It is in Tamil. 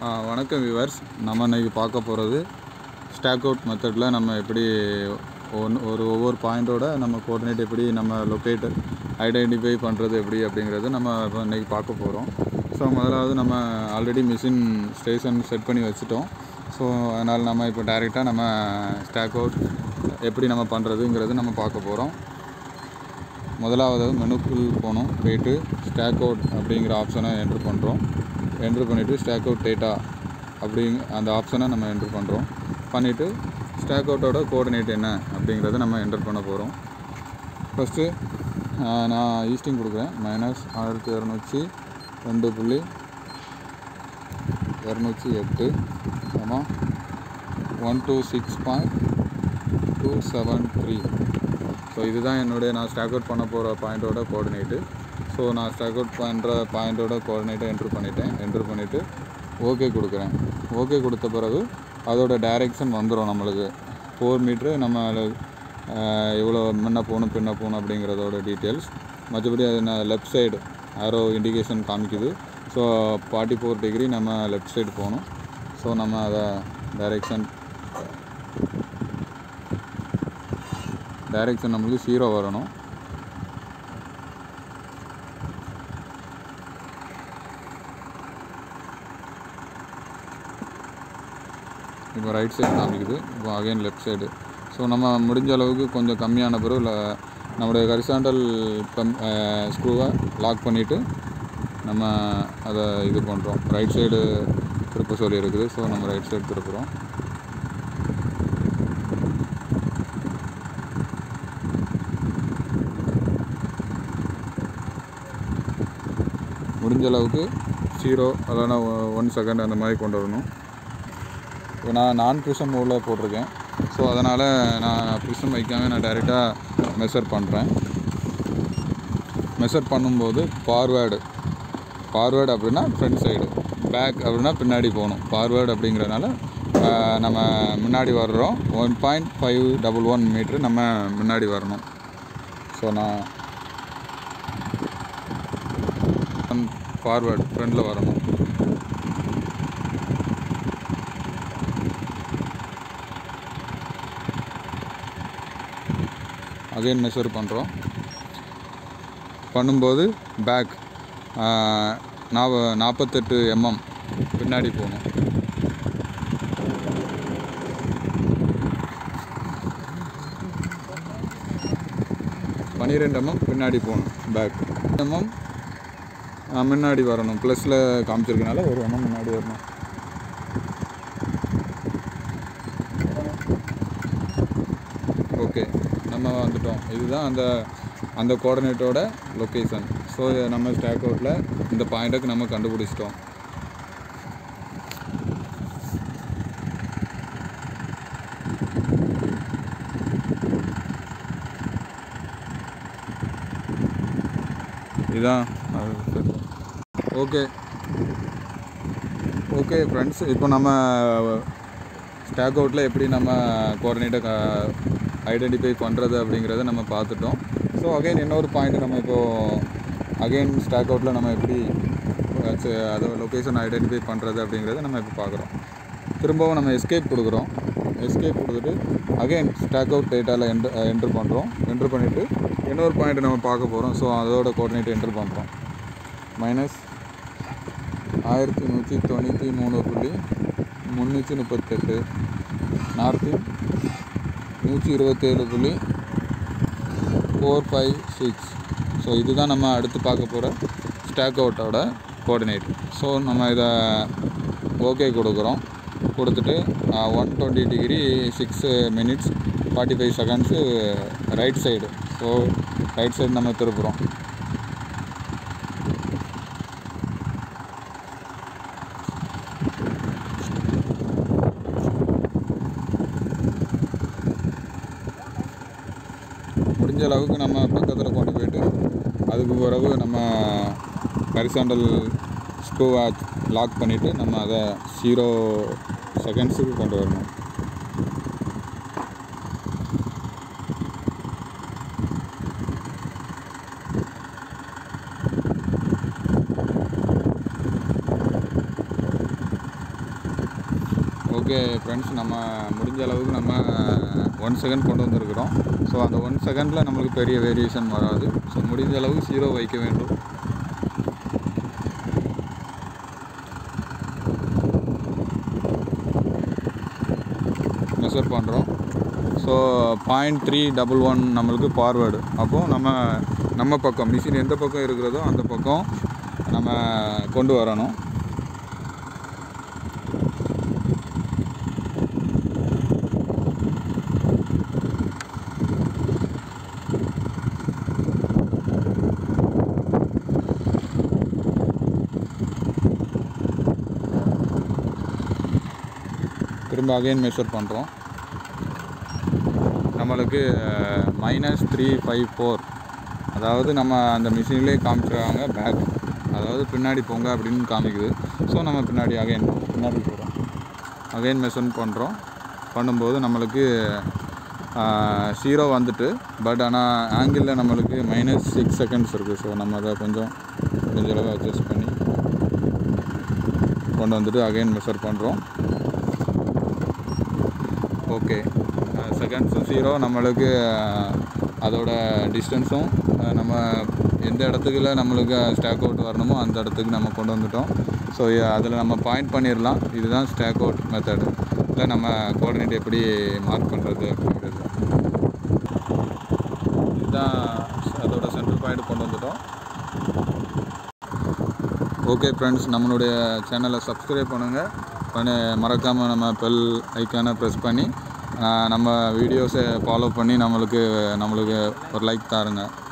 ஆ, வணக்கம் விவர்ஸ் நம்ம இன்னைக்கு பார்க்க போகிறது ஸ்டாக் அவுட் மெத்தடில் நம்ம எப்படி ஒன் ஒரு ஒவ்வொரு பாயிண்டோட நம்ம கோஆர்டினேட் எப்படி நம்ம லொக்கேட் ஐடென்டிஃபை பண்ணுறது எப்படி அப்படிங்கிறது நம்ம இப்போ இன்னைக்கு பார்க்க போகிறோம் ஸோ முதலாவது நம்ம ஆல்ரெடி மிஷின் ஸ்டேஷன் செட் பண்ணி வச்சுட்டோம் ஸோ அதனால் நம்ம இப்போ டைரெக்டாக நம்ம ஸ்டாக் அவுட் எப்படி நம்ம பண்ணுறதுங்கிறது நம்ம பார்க்க போகிறோம் முதலாவது மெனுக்குள் போகணும் போயிட்டு ஸ்டாக் அவுட் அப்படிங்கிற ஆப்ஷனை என்ட்ரு பண்ணுறோம் என்ட்ரு பண்ணிவிட்டு ஸ்டாக் அவுட் டேட்டா அப்படிங் அந்த ஆப்ஷனை நம்ம என்ட்ரு பண்ணுறோம் பண்ணிவிட்டு ஸ்டாக் அவுட்டோட கோஆர்டினேட் என்ன அப்படிங்கிறத நம்ம என்டர் பண்ண போகிறோம் ஃபஸ்ட்டு நான் ஈஸ்டிங் கொடுக்குறேன் மைனஸ் ஆயிரத்தி இரநூத்தி ரெண்டு புள்ளி இரநூத்தி எட்டு ஆமாம் one two six point two seven three so இதுதான் என்னுடைய நான் ஸ்டாக் அவுட் பண்ண போகிற பாயிண்ட்டோட கோஆர்டினேட்டு ஸோ நான் ஸ்டாக் அவுட் பண்ணுற பாயிண்ட்டோட கோஆர்டினேட்டை என்ட்ரு பண்ணிட்டேன் என்ட்ரு பண்ணிவிட்டு ஓகே கொடுக்குறேன் ஓகே கொடுத்த பிறகு அதோட டைரெக்ஷன் வந்துடும் நம்மளுக்கு ஃபோர் மீட்ரு நம்ம அஹ், எவ்வளோ முன்ன போகணும் பின்ன போகணும் அப்படிங்கிறதோட டீட்டெயில்ஸ் மற்றபடி அது நான் லெஃப்ட் சைடு ஆரோ இண்டிகேஷன் காமிக்குது ஸோ ஃபார்ட்டி ஃபோர் டிகிரி நம்ம லெஃப்ட் சைடு போகணும் ஸோ நம்ம அதை டைரெக்ஷன் டைரெக்ஷன் நம்மளுக்கு ஜீரோ வரணும் இப்போ ரைட் சைடு காமிக்குது இப்போ அகைன் லெஃப்ட் சைடு ஸோ நம்ம முடிஞ்ச அளவுக்கு கொஞ்சம் கம்மியான பிறகு ல- நம்முடைய கரிசாண்டல் கம் ஸ்க்ரூவை லாக் பண்ணிவிட்டு நம்ம அதை இது பண்ணுறோம் ரைட் சைடு திருப்ப சொல்லி இருக்குது ஸோ நம்ம ரைட் சைடு திருப்புறோம் முடிஞ்ச அளவுக்கு ஜீரோ இல்லைன்னா ஒன் செகண்ட் அந்த மாதிரி கொண்டு வரணும் இப்போ நான் நான் ப்ரிசம் மோடில் போட்டிருக்கேன் ஸோ அதனால் நான் ப்ரிசம் வைக்காமல் நான் டைரெக்டாக மெஷர் பண்ணுறேன் மெஷர் பண்ணும்போது ஃபார்வேர்டு ஃபார்வேர்டு அப்படின்னா ஃப்ரண்ட் சைடு பேக் அப்படின்னா பின்னாடி போகணும் ஃபார்வேர்டு அப்படிங்கிறனால ஆஹ், நம்ம முன்னாடி வர்றோம் one point five double one metre நம்ம முன்னாடி வரணும் ஸோ நான் ஃபார்வேர்டு ஃப்ரண்டில் வரணும் அகைன் மெஷர் பண்ணுறோம் பண்ணும்போது பேக் நாவ நாற்பத்தெட்டு எம்எம் பின்னாடி போகணும் பன்னிரெண்டு எம்எம் பின்னாடி போகணும் பேக் எம்எம் முன்னாடி வரணும் ப்ளஸில் காமிச்சிருக்கனால ஒரு எம்எம் முன்னாடி வரணும் ஓகே நம்ம வந்துட்டோம் இதுதான் அந்த அந்த கோஆர்டினேட்டோட லொக்கேஷன் ஸோ நம்ம ஸ்டாக் அவுட்டில் இந்த பாயிண்ட்டுக்கு நம்ம கண்டுபிடிச்சிட்டோம் இதான் ஓகே ஓகே ஃப்ரெண்ட்ஸ் இப்போ நம்ம ஸ்டாக் அவுட்டில் எப்படி நம்ம கோஆர்டினேட்டை ஐடென்டிஃபை பண்ணுறது அப்படிங்கிறத நம்ம பார்த்துட்டோம் ஸோ அகைன் இன்னொரு பாயிண்ட் நம்ம இப்போது அகைன் ஸ்டாக் அவுட்டில் நம்ம எப்படி அஹ், அதோட லொக்கேஷன் ஐடென்டிஃபை பண்ணுறது அப்படிங்கிறத நம்ம இப்போ பார்க்குறோம் திரும்பவும் நம்ம எஸ்கேப் கொடுக்குறோம் எஸ்கேப் கொடுத்துட்டு அகைன் ஸ்டாக் அவுட் டேட்டாவில் என்ட்ரு என்ட்ரு பண்ணுறோம் என்ட்ரு பண்ணிவிட்டு இன்னொரு பாயிண்ட் நம்ம பார்க்க போகிறோம் ஸோ அதோட கோஆர்டினேட் என்ட்ரு பண்ணுறோம் மைனஸ் ஆயிரத்தி நூற்றி தொண்ணூற்றி மூணு புள்ளி முந்நூற்றி முப்பத்தெட்டு நார்த்து நூற்றி இருபத்தேழு புள்ளி ஃபோர் ஃபைவ் சிக்ஸ் ஸோ இதுதான் நம்ம அடுத்து பார்க்க போகிற ஸ்டாக் அவுட்டோட கோஆர்டினேட் ஸோ நம்ம இதை ஓகே கொடுக்குறோம் கொடுத்துட்டு one twenty degree six minutes forty five seconds right side so right side நம்ம திருப்புறோம் முடிஞ்ச அளவுக்கு நம்ம பக்கத்தில் கொண்டு போயிட்டு அதுக்கு பிறகு நம்ம ஹரிசாண்டல் ஸ்க்ரூவை லாக் பண்ணிவிட்டு நம்ம அதை ஜீரோ செகண்ட்ஸுக்கு கொண்டு வரணும் ஓகே ஃப்ரெண்ட்ஸ் நம்ம முடிஞ்ச அளவுக்கு நம்ம ஒன் செகண்ட் கொண்டு வந்திருக்கிறோம் ஸோ அந்த ஒன் செகண்டில் நம்மளுக்கு பெரிய வேரியேஷன் வராது ஸோ முடிஞ்ச அளவுக்கு ஜீரோ வைக்க வேண்டும் மெஷர் பண்ணுறோம் so point three double one நம்மளுக்கு ஃபார்வேர்டு அப்போது நம்ம நம்ம பக்கம் மிஷின் எந்த பக்கம் இருக்கிறதோ அந்த பக்கம் நம்ம கொண்டு வரணும் திரும்ப அகைன் மெஷர் பண்ணுறோம் நம்மளுக்கு மைனஸ் த்ரீ ஃபைவ் ஃபோர் அதாவது நம்ம அந்த மிஷின்லேயே காமிச்சிருக்காங்க பேக் அதாவது பின்னாடி போங்க அப்படின்னு காமிக்குது ஸோ நம்ம பின்னாடி அகைன் பின்னாடி போகிறோம் அகைன் மெஷர் பண்ணுறோம் பண்ணும்போது நம்மளுக்கு ஜீரோ வந்துட்டு பட் ஆனால் ஆங்கிளில் நம்மளுக்கு மைனஸ் சிக்ஸ் செகண்ட்ஸ் இருக்குது ஸோ நம்ம அதை கொஞ்சம் கொஞ்சம் அளவு அட்ஜஸ்ட் பண்ணி கொண்டு வந்துட்டு அகைன் மெஷர் பண்ணுறோம் ஓகே செகண்ட்ஸும் ஜீரோ நம்மளுக்கு அஹ், அதோட டிஸ்டன்ஸும் அஹ், நம்ம எந்த இடத்துக்குள்ள நம்மளுக்கு ஸ்டாக் அவுட் வரணுமோ அந்த இடத்துக்கு நம்ம கொண்டு வந்துட்டோம் ஸோ அதில் நம்ம பாயிண்ட் பண்ணிடலாம் இதுதான் ஸ்டாக் அவுட் மெத்தடு இல்லை நம்ம கோஆர்டினேட் எப்படி மார்க் பண்ணுறது அப்படிங்கிறது இதுதான் அதோட சென்ட்ரல் பாயிண்ட் கொண்டு வந்துட்டோம் ஓகே ஃப்ரெண்ட்ஸ் நம்மளுடைய சேனலை சப்ஸ்கிரைப் பண்ணுங்கள் பண்ணி மறக்காமல் நம்ம பெல் ஐக்கானை ப்ரெஸ் பண்ணி ஆஹ், நம்ம வீடியோஸை ஃபாலோ பண்ணி நம்மளுக்கு நம்மளுக்கு ஒரு லைக் தாருங்க